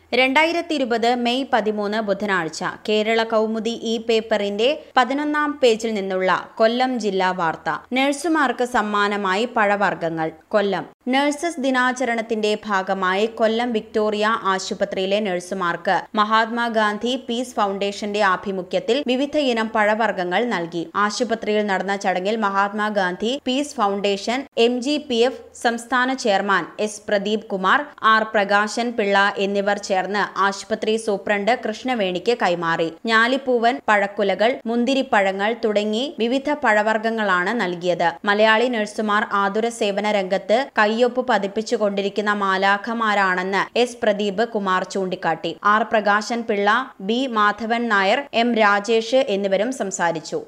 രണ്ടായിരത്തി ഇരുപത് മെയ് പതിമൂന്ന് ബുധനാഴ്ച കേരള കൗമുദി ഇ പേപ്പറിന്റെ പതിനൊന്നാം പേജിൽ നിന്നുള്ള കൊല്ലം ജില്ലാ വാർത്ത നഴ്സുമാർക്ക് സമ്മാനമായി പഴവർഗ്ഗങ്ങൾ കൊല്ലം നഴ്സസ് ദിനാചരണത്തിന്റെ ഭാഗമായി കൊല്ലം വിക്ടോറിയ ആശുപത്രിയിലെ നഴ്സുമാർക്ക് മഹാത്മാഗാന്ധി പീസ് ഫൗണ്ടേഷന്റെ ആഭിമുഖ്യത്തിൽ വിവിധ ഇനം പഴവർഗ്ഗങ്ങൾ നൽകി ആശുപത്രിയിൽ നടന്ന ചടങ്ങിൽ Mahatma Gandhi peace foundation M G P F സംസ്ഥാന chairman S Pradeep Kumar R Prakashan Pillai എന്നിവർ ചേർന്ന് ആശുപത്രി സൂപ്രണ്ട് കൃഷ്ണവേണിക്ക് കൈമാറി ഞാലിപ്പൂവൻ പഴക്കുലകൾ മുന്തിരിപ്പഴങ്ങൾ തുടങ്ങി വിവിധ പഴവർഗ്ഗങ്ങളാണ് നൽകിയത് മലയാളി നഴ്സുമാർ ആതുര സേവന രംഗത്ത് കയ്യൊപ്പ് പതിപ്പിച്ചുകൊണ്ടിരിക്കുന്ന മാലാഖമാരാണെന്ന് എസ് പ്രദീപ് കുമാർ ചൂണ്ടിക്കാട്ടി R Prakashan Pillai B Madhavan Nair M Rajesh എന്നിവരും സംസാരിച്ചു